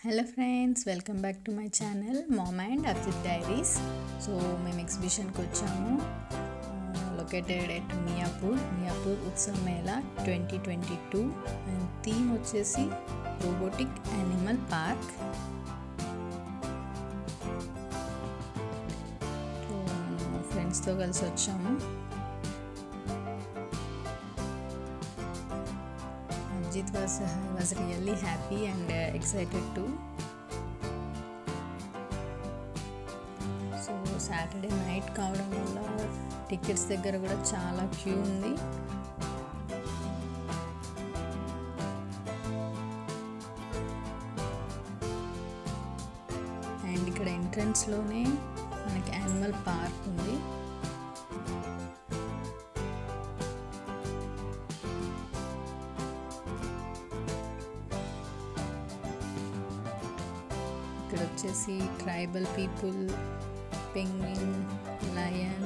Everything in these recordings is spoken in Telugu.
Hello friends welcome back to my channel mom and Arjit diaries so మేము ఎగ్జిబిషన్కి వచ్చాము located at Miyapur Miyapur Utsav Mela twenty twenty two and theme వచ్చేసి రోబోటిక్ యానిమల్ పార్క్ సో మేము ఫ్రెండ్స్తో కలిసి వచ్చాము Ajit was uh, was really happy and uh, excited too. So Saturday night కావడం వల్ల టికెట్స్ దగ్గర కూడా చాలా క్యూ ఉంది అండ్ ఇక్కడ ఎంట్రన్స్లోనే మనకి యానిమల్ పార్క్ ఉంది ఇక్కడ వచ్చేసి tribal people penguin lion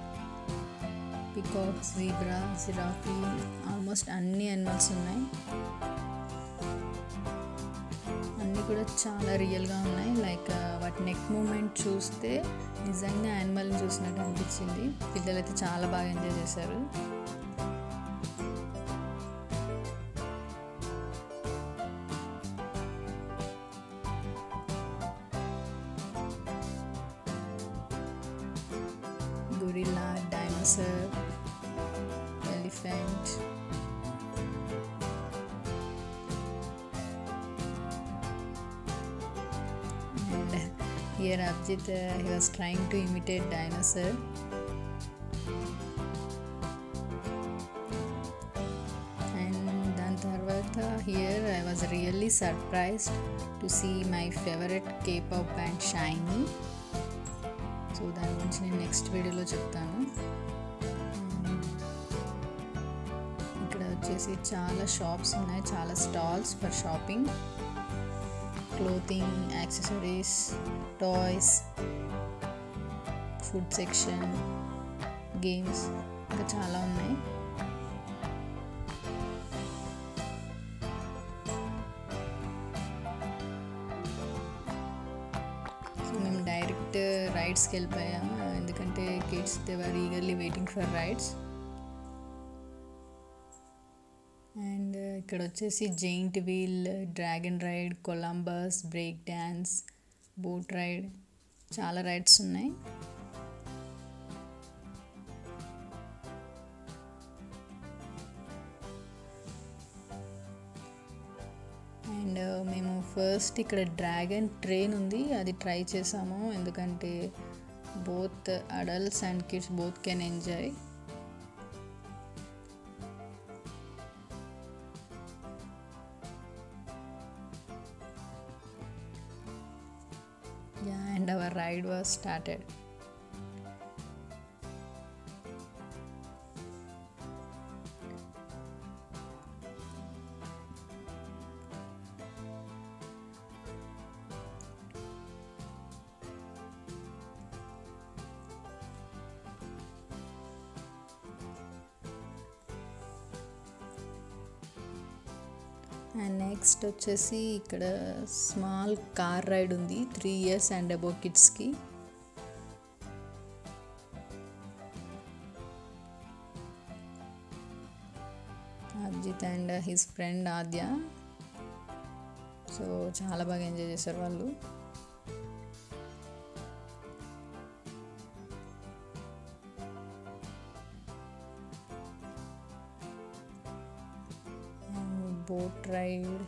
peacock zebra giraffe almost అన్ని యానిమల్స్ ఉన్నాయి అన్నీ కూడా చాలా రియల్గా ఉన్నాయి లైక్ వాటి నెక్ మూమెంట్ చూస్తే నిజంగా యానిమల్ని చూసినట్టు అనిపించింది పిల్లలైతే చాలా బాగా ఎంజాయ్ చేశారు gorilla, dinosaur, elephant. And here Abjit, uh, he was trying to imitate dinosaur. And దాని తర్వాత here I was really surprised to see my favourite K pop band Shinee so దాని గురించి నేను నెక్స్ట్ వీడియోలో చెప్తాను ఇక్కడ వచ్చేసి చాలా షాప్స్ ఉన్నాయి చాలా stalls for shopping clothing accessories toys food section games ఇంకా చాలా ఉన్నాయి సో మేము డైరెక్ట్ రైడ్స్కి వెళ్ళిపోయాము ఎందుకంటే kids they were eagerly waiting for rides and ఇక్కడ వచ్చేసి giant wheel dragon ride Columbus break dance boat ride చాలా రైడ్స్ ఉన్నాయి అండ్ మేము ఫస్ట్ ఇక్కడ డ్రాగన్ ట్రైన్ ఉంది అది ట్రై చేసాము ఎందుకంటే both adults and kids both can enjoy yeah and our ride was started and next వచ్చేసి ఇక్కడ స్మాల్ కార్ రైడ్ ఉంది త్రీ ఇయర్స్ అండ్ అబౌ కిడ్స్కి Abhijit and his friend Aadya so చాలా బాగా ఎంజాయ్ చేశారు వాళ్ళు boat ride.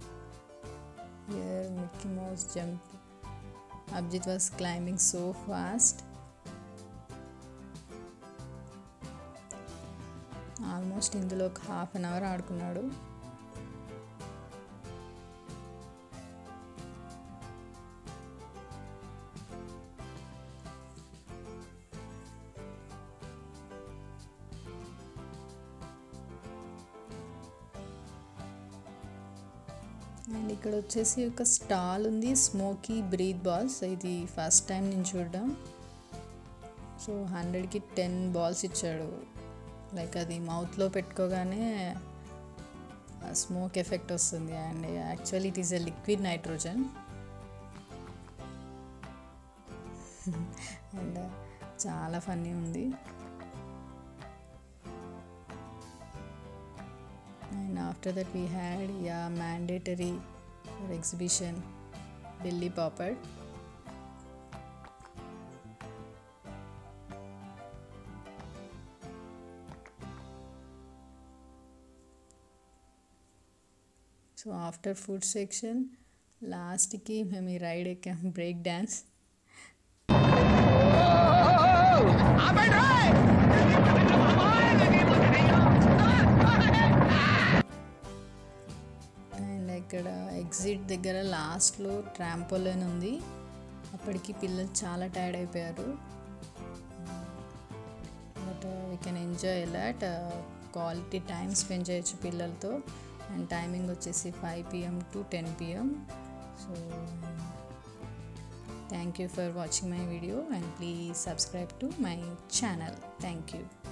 Here Mickey Mouse jump. Abjit was climbing so fast. Almost ఇందులో ఒక హాఫ్ అన్ అవర్ ఆడుకున్నాడు అండ్ ఇక్కడ వచ్చేసి ఒక స్టాల్ ఉంది స్మోకీ బ్రీత్ బాల్స్ ఇది ఫస్ట్ టైం నేను చూడడం సో హండ్రెడ్కి టెన్ బాల్స్ ఇచ్చాడు లైక్ అది మౌత్లో పెట్టుకోగానే స్మోక్ ఎఫెక్ట్ వస్తుంది and actually it is a liquid nitrogen and చాలా ఫన్నీ ఉంది and after that we had yeah mandatory for exhibition Delhi papad so after food section లాస్ట్కి మేము ఈ రైడ్ ఎక్కాం బ్రేక్ డ్యాన్స్ అండ్ ఇక్కడ ఎగ్జిట్ దగ్గర లాస్ట్లో ట్రాంపోలైన్ ఉంది అప్పటికి పిల్లలు చాలా టైర్డ్ అయిపోయారు but we can enjoy lot quality time spend చేయొచ్చు పిల్లలతో అండ్ టైమింగ్ వచ్చేసి five PM to ten PM so thank you for watching my video and please subscribe to my channel thank you